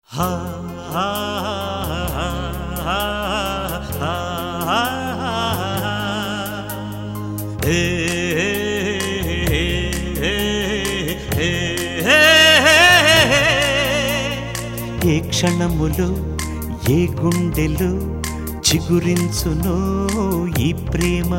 ఏ క్షణములు ఏ గుండెలు చిగురించునో ఈ ప్రేమ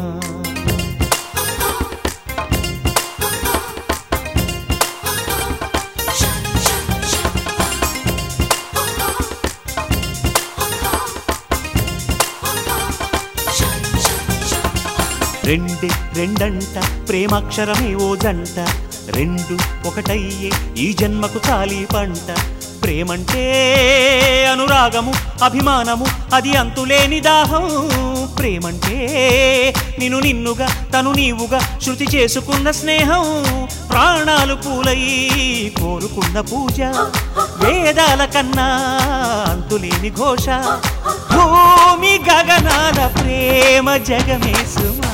రెండే రెండంట ప్రేమాక్షరమే ఓ జంట రెండు ఒకటయ్యే ఈ జన్మకు చాలి పంట ప్రేమంటే అనురాగము అభిమానము అది అంతులేని దాహం ప్రేమంటే నిన్ను నిన్నుగా తను నీవుగా శృతి చేసుకున్న స్నేహం ప్రాణాలు పూలై కోరుకున్న పూజ వేదాల కన్నా అంతులేని ఘోష భూమి గగనాల ప్రేమ జగమేసుమా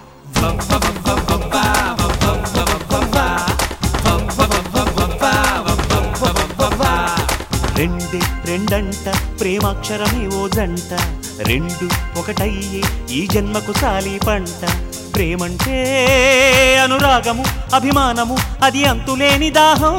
రెండే రెండంట ప్రేమాక్షరమే ఓ జంట రెండు ఒకటయ్యే ఈ జన్మకు సాలి పంట ప్రేమంటే అనురాగము అభిమానము అది అంతులేని దాహం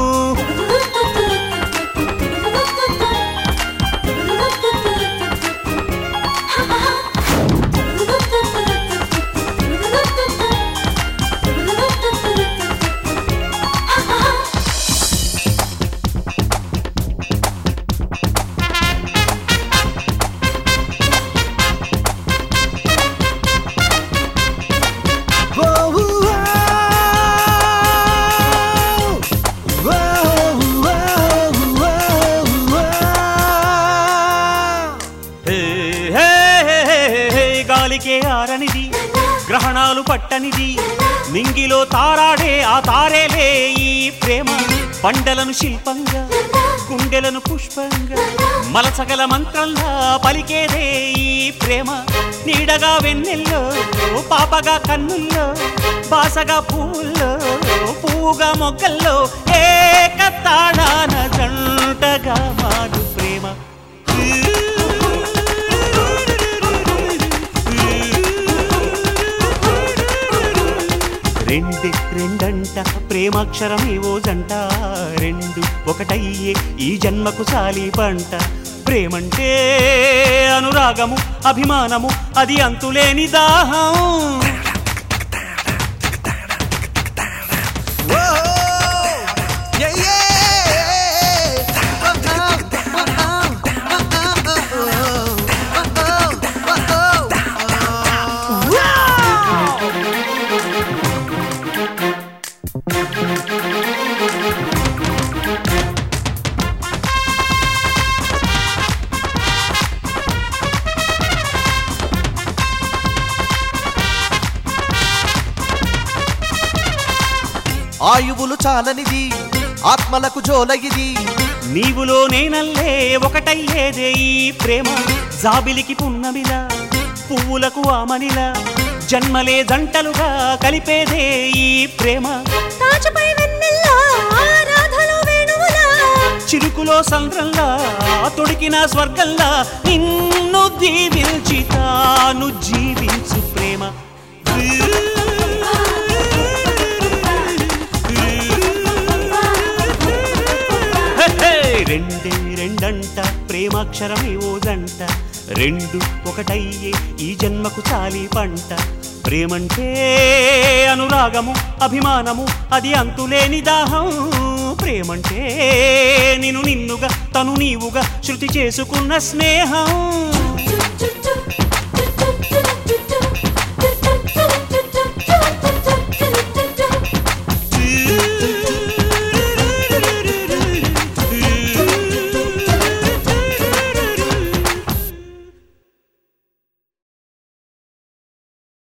హే, హే, హే, హే, హే, గాలికే ఆరనిది గ్రహణాలు పట్టనిది నింగిలో తారాడే ఆ తారేలే ఈ ప్రేమ పండలను శిల్పంగా గుండెలను పుష్పంగా మలసగల మంత్రంలా పలికేదే ఈ ప్రేమ నీడగా వెన్నెల్లో పాపగా కన్నుల్లో బాసగా పువ్వుల్లో పువ్వుగా మొగ్గల్లో ఏకతాడాన జంటగా మారు ప్రేమ రెండే రెండంట ప్రేమాక్షరమే ఓ జంట రెండు ఒకటయ్యే ఈ జన్మకు సాలి పంట ప్రేమంటే అనురాగము అభిమానము అది అంతులేని దాహం ఆయువులు చాలనిది ఆత్మలకు జోలగిది నీవులో నేనల్లే ఒకటయ్యేదే ఈ ప్రేమ జాబిలికి పున్నమిలా పువ్వులకు ఆమనిలా జన్మలే జంటలుగా కలిపేదే ఈ ప్రేమ తాచుపై వెన్నెల్లా ఆరాధలో వేణువులా చిరుకులో సంద్రంలా తొడికిన స్వర్గంలా నిన్ను దీవించి తాను జీవించు ప్రేమ హే, హే, రెండే రెండంట ప్రేమాక్షరమే ఓ జంట రెండు ఒకటయ్యే ఈ జన్మకు చాలి పంట ప్రేమంటే అనురాగము అభిమానము అది అంతులేని దాహం ప్రేమంటే నిన్ను నిన్నుగా తను నీవుగా శృతి చేసుకున్న స్నేహం చుట్టూ